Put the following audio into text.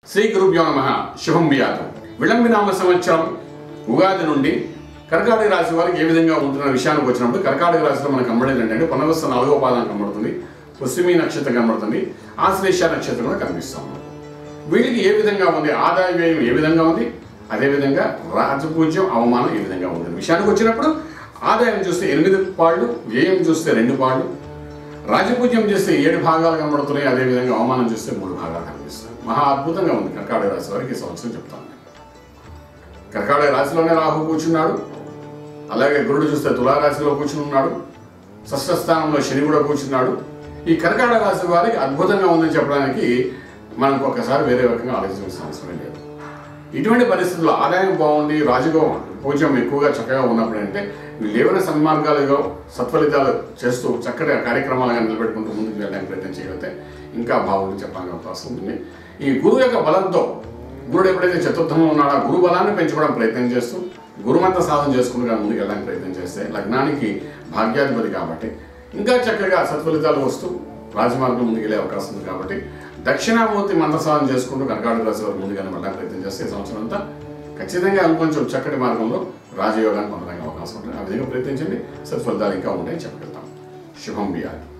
శ్రీ గురుభ్యో నమ శుభం బియాతం విళంబినామ సంవత్సరం ఉగాది నుండి కర్కాటక రాశి వారికి ఏ విధంగా ఉంటున్న విషయానికి వచ్చినప్పుడు కర్కాటక రాశిలో మనకు కనబడేది ఏంటంటే పునర్వస్త నాలుగో పాదం కనబడుతుంది పుష్యమి నక్షత్రం కనబడుతుంది ఆశ్లేష నక్షత్రం కూడా కనిపిస్తుంది వీళ్ళకి ఏ విధంగా ఉంది ఆదాయ వ్యయం ఏ విధంగా ఉంది అదేవిధంగా రాజపూజ్యం అవమానం ఏ విధంగా ఉంది విషయానికి వచ్చినప్పుడు ఆదాయం చూస్తే ఎనిమిది పాళ్ళు వ్యయం చూస్తే రెండు పాళ్ళు రాజపూజ్యం చేస్తే ఏడు భాగాలు కనబడుతున్నాయి అదేవిధంగా అవమానం చూస్తే మూడు భాగాలు కనిపిస్తాయి మహా అద్భుతంగా ఉంది కర్కాటక రాశి వారికి ఈ సంవత్సరం చెప్తాను కర్కాటక రాశిలోనే రాహు కూర్చున్నాడు అలాగే గురుడు చూస్తే తులారాశిలో కూర్చుని ఉన్నాడు షష్ఠ స్థానంలో శని కూడా కూర్చున్నాడు ఈ కర్కాటక రాశి వారికి అద్భుతంగా ఉందని చెప్పడానికి మనకు ఒకసారి వేరే రకంగా ఆలోచించాల్సిన అవసరం లేదు ఇటువంటి పరిస్థితుల్లో ఆదాయం బాగుంది రాజుగో పూజ్యం ఎక్కువగా చక్కగా ఉన్నప్పుడు అంటే వీళ్ళు ఏమైనా సన్మార్గాలుగా సత్ఫలితాలు చేస్తూ చక్కటి కార్యక్రమాలుగా నిలబెట్టుకుంటూ ముందుకు వెళ్ళడానికి ప్రయత్నం చేయగలిగితే ఇంకా బాగుంది చెప్పడానికి అవకాశం ఉంటుంది ఈ గురువు యొక్క బలంతో గురుడు ఎప్పుడైతే చతుర్థంలో ఉన్నాడో ఆ గురు బలాన్ని పెంచుకోవడం ప్రయత్నం చేస్తూ గురుమంత సాధన చేసుకుంటూ ముందుకు వెళ్ళడానికి ప్రయత్నం చేస్తే లగ్నానికి భాగ్యాధిపతి కాబట్టి ఇంకా చక్కగా సత్ఫలితాలు వస్తూ రాజమార్గం ముందుకెళ్ళే అవకాశం ఉంది కాబట్టి దక్షిణామూర్తి మంత్రసాధన చేసుకుంటూ కర్కాటక రాశి వారు ముందుగానే వెళ్ళడానికి ప్రయత్నం చేస్తే ఈ సంవత్సరం అంతా ఖచ్చితంగా కొంచెం చక్కటి మార్గంలో రాజయోగాన్ని పొందడానికి అవకాశం ఉంటుంది ఆ విధంగా ప్రయత్నించండి సత్ఫలితాలు ఇంకా ఉంటాయి చెప్పగలుగుతాం శుభం బియాలి